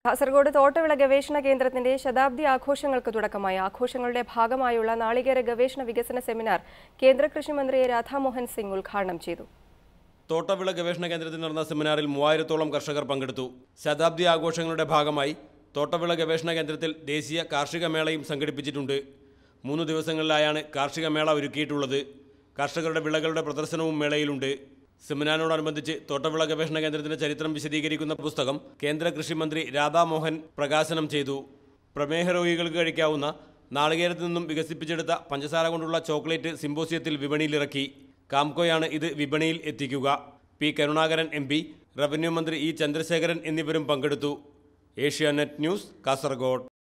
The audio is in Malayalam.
കാസർഗോഡ് തോട്ടവിള ഗവേഷണ കേന്ദ്രത്തിന്റെ ശതാബ്ദി ആഘോഷങ്ങൾക്ക് തുടക്കമായി ആഘോഷങ്ങളുടെ ഭാഗമായുള്ള നാളികേര ഗവേഷണ വികസന സെമിനാർ കേന്ദ്ര കൃഷിമന്ത്രി രാധാമോഹൻ സിംഗ് ഉദ്ഘാടനം ചെയ്തു തോട്ടവിള ഗവേഷണ കേന്ദ്രത്തിൽ നടന്ന സെമിനാറിൽ മൂവായിരത്തോളം കർഷകർ പങ്കെടുത്തു ശതാബ്ദി ആഘോഷങ്ങളുടെ ഭാഗമായി തോട്ടവിള ഗവേഷണ കേന്ദ്രത്തിൽ ദേശീയ കാർഷിക മേളയും സംഘടിപ്പിച്ചിട്ടുണ്ട് മൂന്ന് ദിവസങ്ങളിലായാണ് കാർഷിക മേള ഒരുക്കിയിട്ടുള്ളത് കർഷകരുടെ വിളകളുടെ പ്രദർശനവും മേളയിലുണ്ട് സെമിനാറിനോടനുബന്ധിച്ച് തോട്ടവിള ഗവേഷണ കേന്ദ്രത്തിന്റെ ചരിത്രം വിശദീകരിക്കുന്ന പുസ്തകം കേന്ദ്ര കൃഷിമന്ത്രി രാധാമോഹൻ പ്രകാശനം ചെയ്തു പ്രമേഹ രോഗികൾക്ക് കഴിക്കാവുന്ന നാളികേരത്തിൽ നിന്നും വികസിപ്പിച്ചെടുത്ത പഞ്ചസാര കൊണ്ടുള്ള ചോക്ലേറ്റ് സിമ്പോസിയത്തിൽ വിപണിയിലിറക്കി കാംകോയാണ് ഇത് വിപണിയിൽ എത്തിക്കുക P Karunakaran M P revenue മന്ത്രി ഇ ചന്ദ്രശേഖരൻ എന്നിവരും പങ്കെടുത്തു ഏഷ്യാനെറ്റ് ന്യൂസ് കാസർഗോഡ്